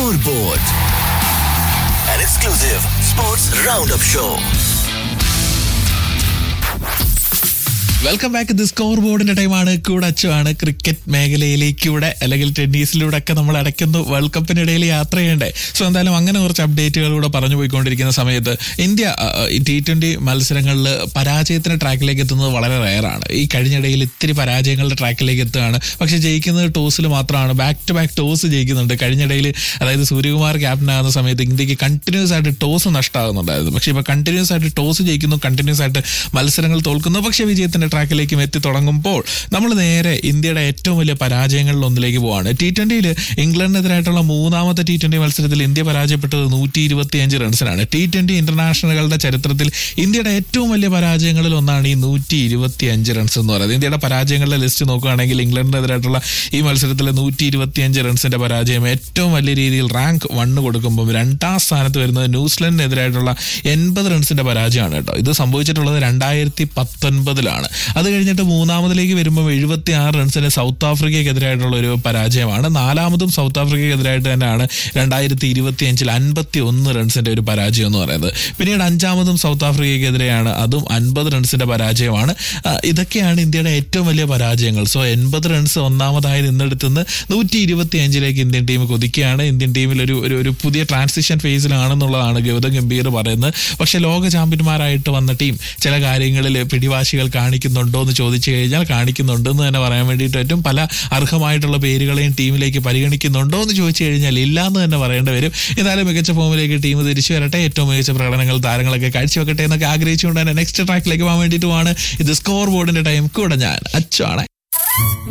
Scoreboard, an exclusive sports roundup show. Welcome back the score ബോർഡിന്റെ ടൈമാണ് കൂടെ അച്ചുവാണ് cricket മേഖലയിലേക്കൂടെ അല്ലെങ്കിൽ ടെന്നീസിലൂടെ ഒക്കെ നമ്മൾ അടയ്ക്കുന്നു വേൾഡ് കപ്പിനിടയിൽ യാത്ര ചെയ്യണ്ടേ സോ എന്തായാലും അങ്ങനെ കുറച്ച് അപ്ഡേറ്റുകളിലൂടെ പറഞ്ഞു പോയിക്കൊണ്ടിരിക്കുന്ന സമയത്ത് ഇന്ത്യ ടി ട്വന്റി മത്സരങ്ങളിൽ പരാജയത്തിന്റെ ട്രാക്കിലേക്ക് എത്തുന്നത് വളരെ റയറാണ് ഈ കഴിഞ്ഞിടയിൽ ഇത്തിരി പരാജയങ്ങളുടെ ട്രാക്കിലേക്ക് എത്തുകയാണ് പക്ഷെ ജയിക്കുന്നത് ടോസിൽ മാത്രമാണ് ബാക്ക് ടു ബാക്ക് ടോസ് ജയിക്കുന്നുണ്ട് കഴിഞ്ഞിടയിൽ അതായത് സൂര്യകുമാർ ക്യാപ്റ്റൻ ആകുന്ന സമയത്ത് ഇന്ത്യക്ക് കണ്ടിന്യൂസ് ആയിട്ട് ടോസ് നഷ്ടമാകുന്നുണ്ടായിരുന്നു പക്ഷെ ഇപ്പൊ കണ്ടിന്യൂസ് ആയിട്ട് ടോസ് ജയിക്കുന്നു കണ്ടിന്യൂസ് ആയിട്ട് മത്സരങ്ങൾ തോൽക്കുന്നു പക്ഷേ വിജയത്തിന്റെ ട്രാക്കിലേക്കും എത്തി തുടങ്ങുമ്പോൾ നമ്മൾ നേരെ ഇന്ത്യയുടെ ഏറ്റവും വലിയ പരാജയങ്ങളിൽ ഒന്നിലേക്ക് പോവാണ് ടി ട്വന്റിയിൽ ഇംഗ്ലണ്ടിനെതിരായിട്ടുള്ള മൂന്നാമത്തെ ടി ട്വന്റി മത്സരത്തിൽ ഇന്ത്യ പരാജയപ്പെട്ടത് നൂറ്റി ഇരുപത്തിയഞ്ച് റൺസിനാണ് ടി ട്വന്റി ഇന്റർനാഷണലുകളുടെ ചരിത്രത്തിൽ ഇന്ത്യയുടെ ഏറ്റവും വലിയ പരാജയങ്ങളിൽ ഒന്നാണ് ഈ നൂറ്റി ഇരുപത്തിയഞ്ച് റൺസ് എന്ന് പറയുന്നത് ഇന്ത്യയുടെ പരാജയങ്ങളുടെ ലിസ്റ്റ് നോക്കുകയാണെങ്കിൽ ഇംഗ്ലണ്ടിനെതിരായിട്ടുള്ള ഈ മത്സരത്തിൽ നൂറ്റി ഇരുപത്തിയഞ്ച് റൺസിന്റെ പരാജയം ഏറ്റവും വലിയ രീതിയിൽ റാങ്ക് വണ്ണ് കൊടുക്കുമ്പോൾ രണ്ടാം സ്ഥാനത്ത് വരുന്നത് ന്യൂസിലൻഡിനെതിരായിട്ടുള്ള എൺപത് റൺസിന്റെ പരാജയമാണ് കേട്ടോ ഇത് സംഭവിച്ചിട്ടുള്ളത് രണ്ടായിരത്തി പത്തൊൻപതിലാണ് അത് കഴിഞ്ഞിട്ട് മൂന്നാമതിലേക്ക് വരുമ്പോൾ എഴുപത്തി ആറ് റൺസിന് സൗത്ത് ആഫ്രിക്കയ്ക്കെതിരായിട്ടുള്ള ഒരു പരാജയമാണ് നാലാമതും സൗത്ത് ആഫ്രിക്കയ്ക്കെതിരായിട്ട് തന്നെയാണ് രണ്ടായിരത്തി ഇരുപത്തി അഞ്ചിൽ അൻപത്തി ഒന്ന് റൺസിന്റെ ഒരു പരാജയം എന്ന് പറയുന്നത് പിന്നീട് അഞ്ചാമതും സൗത്ത് ആഫ്രിക്കയ്ക്കെതിരെയാണ് അതും അൻപത് റൺസിന്റെ പരാജയമാണ് ആ, ഇതൊക്കെയാണ് ഇന്ത്യയുടെ ഏറ്റവും വലിയ പരാജയങ്ങൾ സോ എൺപത് റൺസ് ഒന്നാമതായി നിന്നെടുത്തുനിന്ന് നൂറ്റി ഇരുപത്തി അഞ്ചിലേക്ക് ഇന്ത്യൻ ടീം കുതിക്കുകയാണ് ഇന്ത്യൻ ടീമിൽ ഒരു ഒരു ഒരു പുതിയ ട്രാൻസിഷൻ ഫേസിലാണെന്നുള്ളതാണ് ഗൗതം ഗംഭീർ പറയുന്നത് പക്ഷെ ലോക ചാമ്പ്യന്മാരായിട്ട് വന്ന ടീം ചില കാര്യങ്ങളിൽ പിടിവാശികൾ കാണിക്കുന്നുണ്ടോ എന്ന് ചോദിച്ചു കഴിഞ്ഞാൽ കാണിക്കുന്നുണ്ടെന്ന് തന്നെ പറയാൻ വേണ്ടിയിട്ട് പറ്റും പല അർഹമായിട്ടുള്ള പേരുകളെയും ടീമിലേക്ക് പരിഗണിക്കുന്നുണ്ടോ എന്ന് ചോദിച്ചു കഴിഞ്ഞാൽ ഇല്ല എന്ന് തന്നെ പറയേണ്ടി വരും എന്നാലും മികച്ച ഫോമിലേക്ക് ടീം തിരിച്ചു വരട്ടെ ഏറ്റവും മികച്ച പ്രകടനങ്ങൾ താരങ്ങളൊക്കെ കാഴ്ചവെക്കട്ടെ എന്നൊക്കെ ആഗ്രഹിച്ചുകൊണ്ട് തന്നെ നെക്സ്റ്റ് ട്രാക്കിലേക്ക് പോകാൻ വേണ്ടിയിട്ടുമാണ് ഇത് സ്കോർ ബോർഡിന്റെ ടൈം കൂടെ ഞാൻ അച്ചാണ്